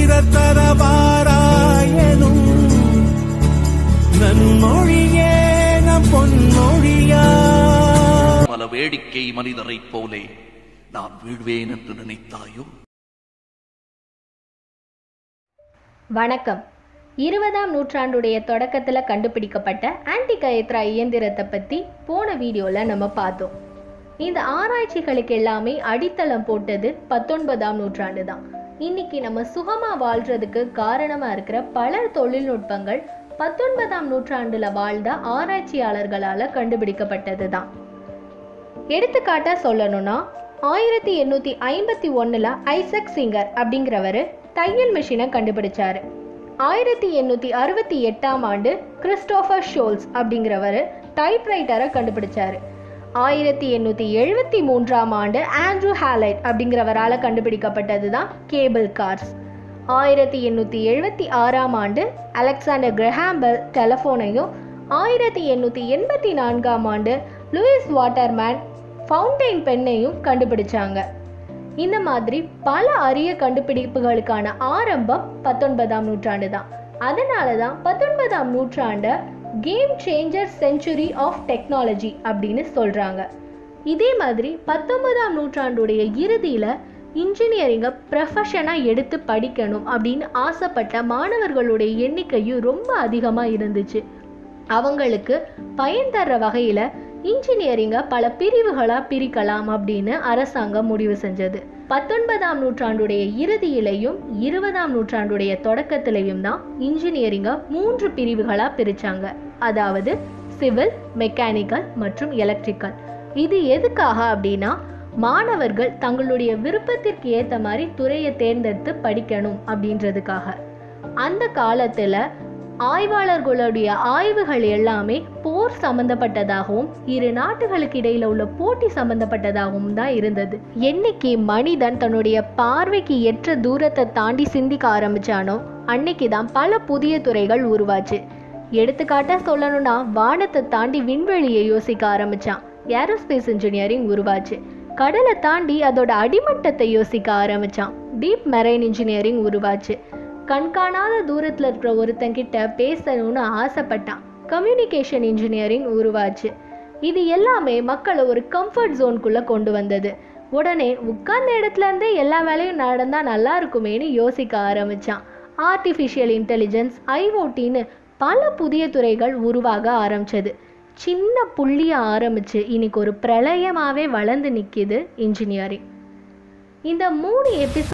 பிறர் தரவாராயனும் நன்மொழியே நம் பொன்மொழியா பல வேடிக்கை மனிதரைப் போலே நான் வீழ்வேன் என்று நினைத்தாயோ வணக்கம் இருபதாம் நூற்றாண்டுடைய தொடக்கத்தில் கண்டுபிடிக்கப்பட்ட ஆன்டி கயத்ரா இயந்திரத்தை பற்றி போன வீடியோவில் நம்ம பார்த்தோம் இந்த ஆராய்ச்சிகளுக்கு எல்லாமே அடித்தளம் போட்டது பத்தொன்பதாம் நூற்றாண்டு தான் இன்னைக்கு நம்ம சுகமாக வாழ்கிறதுக்கு காரணமாக இருக்கிற பல தொழில்நுட்பங்கள் பத்தொன்பதாம் நூற்றாண்டில் வாழ்ந்த ஆராய்ச்சியாளர்களால் கண்டுபிடிக்கப்பட்டது தான் எடுத்துக்காட்டா சொல்லணும்னா ஆயிரத்தி எண்ணூற்றி ஐம்பத்தி ஒன்றில் ஐசக் சிங்கர் அப்படிங்கிறவர் தையல் மிஷினை கண்டுபிடிச்சாரு ஆயிரத்தி எண்ணூற்றி அறுபத்தி எட்டாம் ஆண்டு கிறிஸ்டோஃபர் ஷோல்ஸ் அப்படிங்கிறவர் டைப்ரைட்டரை கண்டுபிடிச்சாரு ஆயிரத்தி எண்ணூற்றி எழுபத்தி மூன்றாம் ஆண்டு ஆண்ட்ரூ ஹாலைட் அப்படிங்கிறவரால் கண்டுபிடிக்கப்பட்டது தான் கேபிள் கார்ஸ் ஆயிரத்தி எண்ணூற்றி எழுபத்தி ஆறாம் ஆண்டு அலெக்சாண்டர் கிரஹாம்பெல் டெலஃபோனையும் ஆயிரத்தி எண்ணூற்றி எண்பத்தி நான்காம் ஆண்டு லூயிஸ் வாட்டர்மேன் ஃபவுண்டைன் பெண்ணையும் கண்டுபிடிச்சாங்க இந்த மாதிரி பல அரிய கண்டுபிடிப்புகளுக்கான ஆரம்பம் பத்தொன்பதாம் நூற்றாண்டு தான் அதனால தான் பத்தொன்பதாம் நூற்றாண்டை game changer century of technology அப்படின்னு சொல்கிறாங்க இதே மாதிரி பத்தொன்பதாம் நூற்றாண்டுடைய இறுதியில் இன்ஜினியரிங்கை ப்ரொஃபஷனாக எடுத்து படிக்கணும் அப்படின்னு ஆசைப்பட்ட மாணவர்களுடைய எண்ணிக்கையும் ரொம்ப அதிகமாக இருந்துச்சு அவங்களுக்கு பயன் தர்ற வகையில் இன்ஜினியரிங்கை பல பிரிவுகளாக பிரிக்கலாம் அப்படின்னு அரசாங்கம் முடிவு செஞ்சது பத்தொன்பதாம் நூற்றாண்டுடைய இறுதியிலையும் இருபதாம் நூற்றாண்டுடைய தொடக்கத்திலையும் தான் இன்ஜினியரிங்கை மூன்று பிரிவுகளாக பிரித்தாங்க அதாவது சிவில் மெக்கானிக்கல் மற்றும் எலக்ட்ரிக்கல் இது எதுக்காக அப்படின்னா மாணவர்கள் தங்களுடைய விருப்பத்திற்கு ஏற்ற மாதிரி துறையை தேர்ந்தெடுத்து படிக்கணும் அப்படின்றதுக்காக அந்த காலத்தில் ஆய்வாளர்களுடைய ஆய்வுகள் எல்லாமே போர் சம்பந்தப்பட்டதாகவும் இரு நாட்டுகளுக்கு இடையில உள்ள போட்டி சம்பந்தப்பட்டதாகவும் தான் இருந்தது என்னைக்கு மனிதன் தன்னுடைய பார்வைக்கு ஏற்ற தூரத்தை தாண்டி சிந்திக்க ஆரம்பிச்சானோ அன்னைக்கு தான் பல புதிய துறைகள் உருவாச்சு எடுத்துக்காட்டா சொல்லணும்னா வானத்தை தாண்டி விண்வெளியை யோசிக்க ஆரம்பிச்சான் ஏரோஸ்பேஸ் இன்ஜினியரிங் உருவாச்சு கடலை தாண்டி அதோட அடிமட்டத்தை யோசிக்க ஆரம்பிச்சான் டீப் மெரைன் இன்ஜினியரிங் உருவாச்சு கண்காணாத தூரத்தில் இருக்கிற ஒருத்தங்கிட்ட பேசணும்னு ஆசைப்பட்டான் கம்யூனிகேஷன் இன்ஜினியரிங் உருவாச்சு இது எல்லாமே மக்களை ஒரு கம்ஃபர்ட் ஜோனுக்குள்ளே கொண்டு வந்தது உடனே உட்கார்ந்த இடத்துல இருந்தே எல்லா வேலையும் நடந்தால் நல்லா இருக்குமேன்னு யோசிக்க ஆரம்பித்தான் ஆர்டிஃபிஷியல் இன்டெலிஜென்ஸ் ஐஓடின்னு பல புதிய துறைகள் உருவாக ஆரம்பிச்சது சின்ன புள்ளியை ஆரம்பித்து இன்னைக்கு ஒரு பிரளயமாகவே வளர்ந்து நிற்கிது இன்ஜினியரிங் இந்த மூணு எபிசோட்